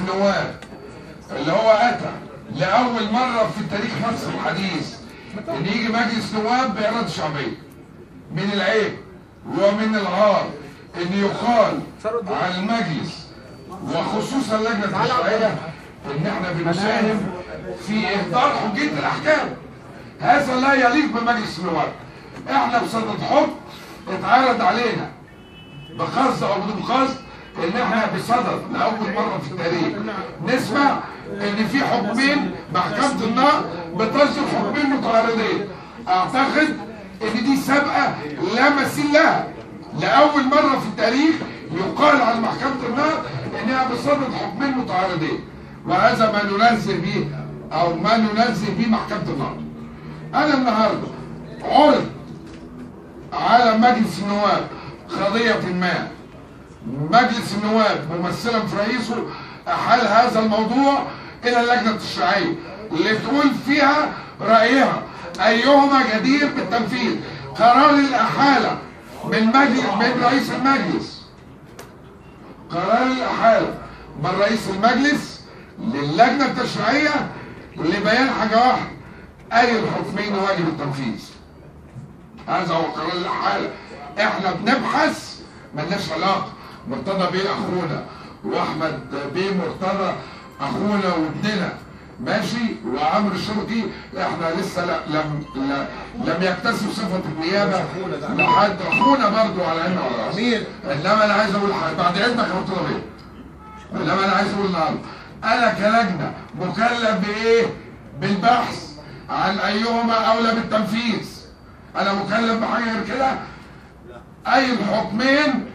النواب اللي هو اتى لاول مره في تاريخ مصر الحديث ان يجي مجلس نواب باراده شعبيه من العيب ومن العار ان يقال على المجلس وخصوصا اللجنه التشريعيه ان احنا بنساهم في اهدار حجيه الاحكام هذا لا يليق بمجلس النواب احنا بصدد حكم اتعرض علينا بقصد او بدون قصد ان احنا بصدد لاول مره في التاريخ نسمع ان في حكمين محكمه النار بتصدر حكمين متعارضين اعتقد ان دي سابقه لا مثيل لها لاول مره في التاريخ يقال على محكمه النار انها بصدد حكمين متعارضين وهذا ما ننزل به او ما ننزل به محكمه النار انا النهارده عرض على مجلس النواب قضية ما مجلس النواب ممثلا في رئيسه أحال هذا الموضوع إلى اللجنة التشريعية اللي تقول فيها رأيها أيهما جدير بالتنفيذ قرار الأحالة من مجلس من رئيس المجلس قرار الأحالة من رئيس المجلس للجنة التشريعية لبيان حاجة واحدة أي الحكمين واجب التنفيذ هذا هو قرار الحالة احنا بنبحث ملناش علاقة مرتضى بيه اخونا واحمد بيه مرتضى اخونا وابننا ماشي وعمرو الشرقي احنا لسه لا لم لا لم يكتسب صفة النيابة لحد اخونا برضو على عيننا وعلى راسنا انما انا عايز اقول حاجة بعد اذنك يا مرتضى بيه انما انا عايز اقول النهارده انا كلجنة مكلف بايه؟ بالبحث عن ايهما اولى بالتنفيذ انا مكلف بحاجه غير كده اي الحكمين